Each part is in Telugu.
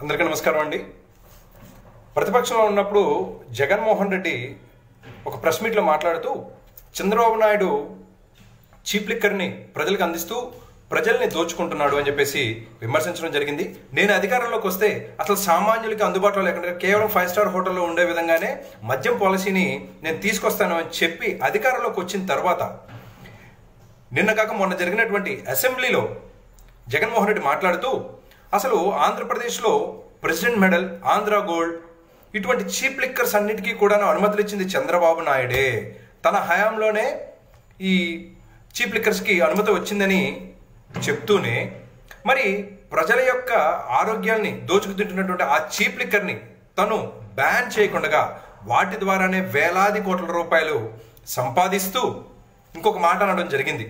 అందరికీ నమస్కారం అండి ప్రతిపక్షంలో ఉన్నప్పుడు జగన్మోహన్ రెడ్డి ఒక ప్రెస్ మీట్లో మాట్లాడుతూ చంద్రబాబు నాయుడు చీప్ లిక్కర్ని ప్రజలకు అందిస్తూ ప్రజల్ని దోచుకుంటున్నాడు అని చెప్పేసి విమర్శించడం జరిగింది నేను అధికారంలోకి వస్తే అసలు సామాన్యులకి అందుబాటులో లేకుండా కేవలం ఫైవ్ స్టార్ హోటల్లో ఉండే విధంగానే మద్యం పాలసీని నేను తీసుకొస్తాను అని చెప్పి అధికారంలోకి వచ్చిన తర్వాత నిన్న కాక మొన్న జరిగినటువంటి అసెంబ్లీలో జగన్మోహన్ రెడ్డి మాట్లాడుతూ అసలు ఆంధ్రప్రదేశ్లో ప్రెసిడెంట్ మెడల్ ఆంధ్ర గోల్డ్ ఇటువంటి చీప్ లిక్కర్స్ అన్నిటికీ కూడా అనుమతులు ఇచ్చింది చంద్రబాబు నాయుడే తన హయాంలోనే ఈ చీప్ లిక్కర్స్కి అనుమతి వచ్చిందని చెప్తూనే మరి ప్రజల యొక్క ఆరోగ్యాల్ని దోచుకుతింటున్నటువంటి ఆ చీప్ లిక్కర్ని తను బ్యాన్ చేయకుండా వాటి ద్వారానే వేలాది కోట్ల రూపాయలు సంపాదిస్తూ ఇంకొక మాట అనడం జరిగింది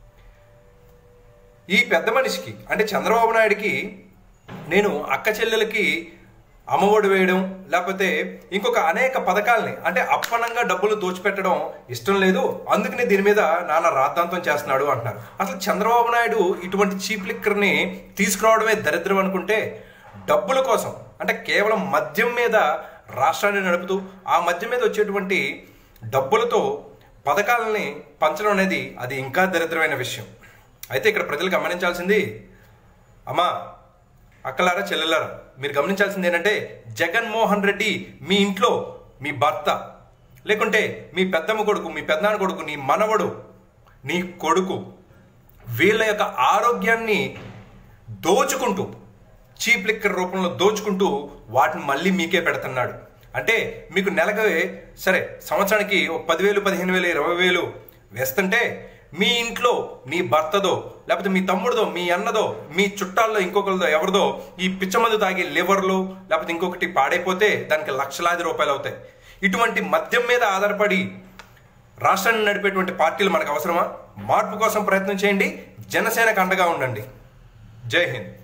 ఈ పెద్ద మనిషికి అంటే చంద్రబాబు నాయుడికి నేను అక్క చెల్లెలకి అమ్మఒడి వేయడం లేకపోతే ఇంకొక అనేక పథకాల్ని అంటే అప్పనంగా డబ్బులు దోచిపెట్టడం ఇష్టం లేదు అందుకని దీని మీద నాన్న రాద్ధాంతం చేస్తున్నాడు అంటున్నారు అసలు చంద్రబాబు నాయుడు ఇటువంటి చీప్ లిక్కర్ని తీసుకురావడమే దరిద్రం అనుకుంటే డబ్బుల కోసం అంటే కేవలం మద్యం మీద రాష్ట్రాన్ని నడుపుతూ ఆ మద్యం మీద వచ్చేటువంటి డబ్బులతో పథకాలని పంచడం అనేది అది ఇంకా దరిద్రమైన విషయం అయితే ఇక్కడ ప్రజలు గమనించాల్సింది అమ్మా అక్కలారా చెల్లెలారా మీరు గమనించాల్సింది ఏంటంటే జగన్మోహన్ రెడ్డి మీ ఇంట్లో మీ భర్త లేకుంటే మీ పెద్దమ్మ కొడుకు మీ పెద్దనాన్న కొడుకు నీ మనవడు నీ కొడుకు వీళ్ళ యొక్క ఆరోగ్యాన్ని దోచుకుంటూ చీప్ లిక్కర్ రూపంలో దోచుకుంటూ వాటిని మళ్ళీ మీకే పెడుతున్నాడు అంటే మీకు నెలకు సరే సంవత్సరానికి ఒక పదివేలు పదిహేను వేలు ఇరవై వేలు వేస్తుంటే మీ ఇంట్లో మీ భర్తదో లేకపోతే మీ తమ్ముడిదో మీ అన్నదో మీ చుట్టాల్లో ఇంకొకరిదో ఎవరిదో ఈ పిచ్చమందు తాగి లివర్లు లేకపోతే ఇంకొకటి పాడైపోతే దానికి లక్షలాది రూపాయలు అవుతాయి ఇటువంటి మద్యం మీద ఆధారపడి రాష్ట్రాన్ని నడిపేటువంటి పార్టీలు మనకు అవసరమా మార్పు కోసం ప్రయత్నం చేయండి జనసేనకు అండగా ఉండండి జై హింద్